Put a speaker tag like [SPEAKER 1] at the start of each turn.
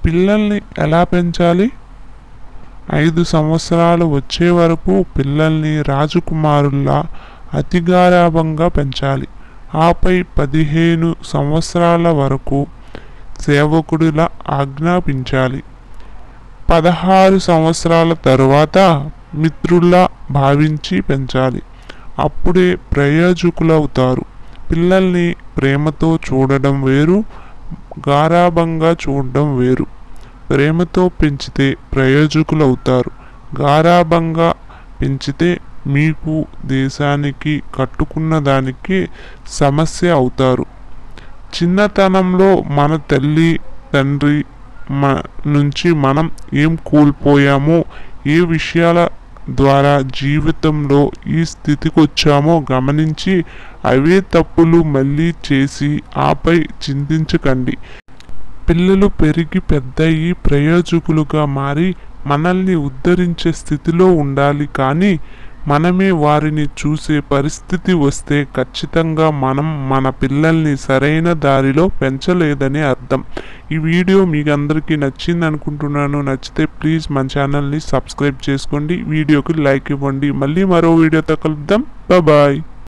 [SPEAKER 1] పిల్లల్ని ఎలా పెంచాలి ఐదు సంవత్సరాలు వచ్చే వరకు పిల్లల్ని రాజకుమారుల్లా అతిగారాభంగా పెంచాలి ఆపై పదిహేను సంవత్సరాల వరకు సేవకుడిలా ఆజ్ఞాపించాలి పదహారు సంవత్సరాల తరువాత మిత్రుల్లా భావించి పెంచాలి అప్పుడే ప్రయోజకులవుతారు పిల్లల్ని ప్రేమతో చూడడం వేరు గారాభంగా చూడడం వేరు ప్రేమతో పెంచితే ప్రయోజకులవుతారు గారాభంగా పెంచితే మీకు దేశానికి కట్టుకున్న దానికి సమస్య అవుతారు చిన్నతనంలో మన తల్లి తండ్రి మ నుంచి మనం ఏం కోల్పోయామో ఏ విషయాల ద్వారా జీవితంలో ఈ స్థితికి వచ్చామో గమనించి అవే తప్పులు మళ్ళీ చేసి ఆపై చింతించకండి పిల్లలు పెరిగి పెద్దయి ప్రయోజకులుగా మారి మనల్ని ఉద్ధరించే స్థితిలో ఉండాలి కానీ మనమే వారిని చూసే పరిస్థితి వస్తే ఖచ్చితంగా మనం మన పిల్లల్ని సరైన దారిలో పెంచలేదని అర్థం ఈ వీడియో మీకు అందరికీ నచ్చింది అనుకుంటున్నాను నచ్చితే ప్లీజ్ మన ఛానల్ని సబ్స్క్రైబ్ చేసుకోండి వీడియోకి లైక్ ఇవ్వండి మళ్ళీ మరో వీడియోతో కలుద్దాం బాయ్